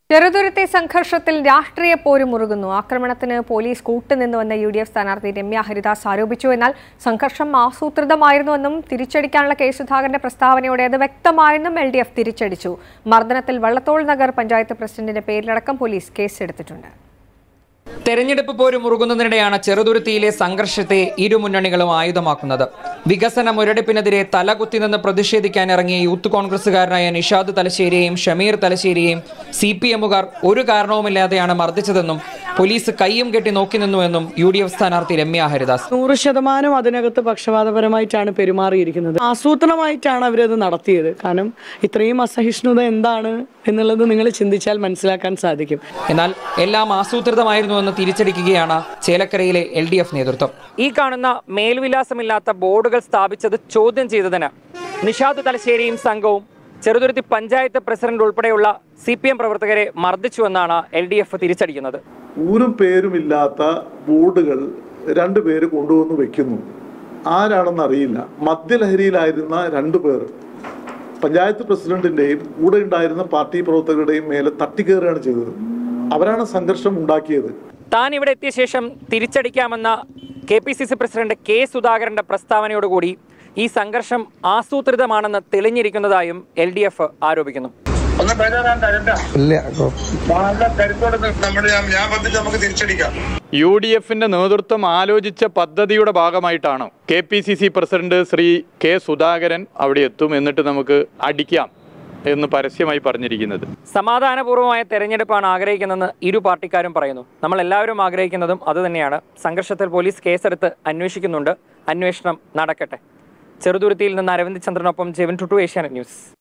ചെറുതുരുത്തി സംഘർഷത്തിൽ രാഷ്ട്രീയ പോര് മുറുകുന്നു ആക്രമണത്തിന് പോലീസ് കൂട്ടുനിന്നുവെന്ന് യു ഡി എഫ് സ്ഥാനാർത്ഥി രമ്യ ഹരിദാസ് ആരോപിച്ചു എന്നാൽ സംഘർഷം ആസൂത്രിതമായിരുന്നുവെന്നും തിരിച്ചടിക്കാനുള്ള കെ സുധാകരന്റെ പ്രസ്താവനയോടെ അത് വ്യക്തമായെന്നും എൽ ഡി എഫ് തിരിച്ചടിച്ചു മർദ്ദനത്തിൽ വള്ളത്തോൾ നഗർ പഞ്ചായത്ത് പ്രസിഡന്റിന്റെ പേരിലടക്കം പോലീസ് കേസെടുത്തിട്ടുണ്ട് തെരഞ്ഞെടുപ്പ് പോര് മുറുകുന്നതിനിടെയാണ് ചെറുതുരുത്തിയിലെ സംഘർഷത്തെ ഇരു മുന്നണികളും ആയുധമാക്കുന്നത് വികസന മുരടിപ്പിനെതിരെ തലകുത്തി നിന്ന് പ്രതിഷേധിക്കാൻ ഇറങ്ങിയ യൂത്ത് കോൺഗ്രസുകാരനായ നിഷാദ് തലശ്ശേരിയെയും ഷമീർ തലശ്ശേരിയെയും സി പി എമ്മുകാർ ഒരു കാരണവുമില്ലാതെയാണ് മർദ്ദിച്ചതെന്നും പോലീസ് കൈയും കെട്ടി നോക്കി നിന്നുവെന്നും യു ഡി എഫ് സ്ഥാനാർത്ഥി രമ്യ ഹരിദാസ് നൂറ് ശതമാനം അതിനകത്ത് പക്ഷപാതപരമായിട്ടാണ് പെരുമാറിയിരിക്കുന്നത് ആസൂത്രണമായിട്ടാണ് അവരത് നടത്തിയത് കാരണം ഇത്രയും അസഹിഷ്ണുത എന്താണ് എന്നുള്ളത് നിങ്ങൾ ചിന്തിച്ചാൽ മനസ്സിലാക്കാൻ സാധിക്കും എന്നാൽ എല്ലാം ആസൂത്രിതമായിരുന്നുവെന്ന് തിരിച്ചടിക്കുകയാണ് ചേലക്കരയിലെ എൽ ഡി എഫ് നേതൃത്വം ഈ കാണുന്ന മേൽവിലാസമില്ലാത്ത ബോർഡുകൾ സ്ഥാപിച്ചത് ചോദ്യം ചെയ്തതിന് നിഷാദ് തലശ്ശേരിയും സംഘവും ചെറുതുരുത്തി പഞ്ചായത്ത് പ്രസിഡന്റ് ഉൾപ്പെടെയുള്ള സി പി എം പ്രവർത്തകരെ മർദ്ദിച്ചുവെന്നാണ് എൽ ഡി എഫ് തിരിച്ചടിക്കുന്നത് ഊരും പേരുമില്ലാത്ത ബോർഡുകൾ രണ്ടു പേര് കൊണ്ടുവന്ന് വെക്കുന്നു ആരാണെന്ന് അറിയില്ല മദ്യലഹരിയിലായിരുന്ന രണ്ടു പേർ പഞ്ചായത്ത് പ്രസിഡന്റിന്റെയും കൂടെ ഉണ്ടായിരുന്ന പാർട്ടി പ്രവർത്തകരുടെയും മേലെ തട്ടിക്കയറുകയാണ് ചെയ്തത് അവരാണ് സംഘർഷം ഉണ്ടാക്കിയത് താൻ ഇവിടെ എത്തിയ ശേഷം തിരിച്ചടിക്കാമെന്ന K P C C president K സുധാകരന്റെ പ്രസ്താവനയോടുകൂടി ഈ സംഘർഷം ആസൂത്രിതമാണെന്ന് തെളിഞ്ഞിരിക്കുന്നതായും എൽ ഡി എഫ് ആരോപിക്കുന്നു ഒന്ന് ബേജാറാൻ തരണ്ട നല്ല കരുത്തോടെ നമ്മൾ ഞാൻ പറ്റിച്ച് നമുക്ക് തിരിച്ചടിക്കാം യു ഡി എഫിന്റെ നേതൃത്വം ആലോചിച്ച പദ്ധതിയുടെ ഭാഗമായിട്ടാണ് K P C C president Shri K Sudhakaran അവിടെ എത്തും എന്നിട്ട് നമുക്ക് അടിക്കാം എന്ന് പരസ്യമായി പറഞ്ഞിരിക്കുന്നത് സമാധാനപൂർവമായ തെരഞ്ഞെടുപ്പാണ് ആഗ്രഹിക്കുന്നതെന്ന് ഇരു പാർട്ടിക്കാരും പറയുന്നു നമ്മൾ എല്ലാവരും ആഗ്രഹിക്കുന്നതും അതുതന്നെയാണ് സംഘർഷത്തിൽ പോലീസ് കേസെടുത്ത് അന്വേഷിക്കുന്നുണ്ട് അന്വേഷണം നടക്കട്ടെ ചെറുതുരുത്തിയിൽ നിന്ന് അരവിന്ദ് ചന്ദ്രനൊപ്പം ജെവിൻ ടുട്ടു ഏഷ്യാനെറ്റ് ന്യൂസ്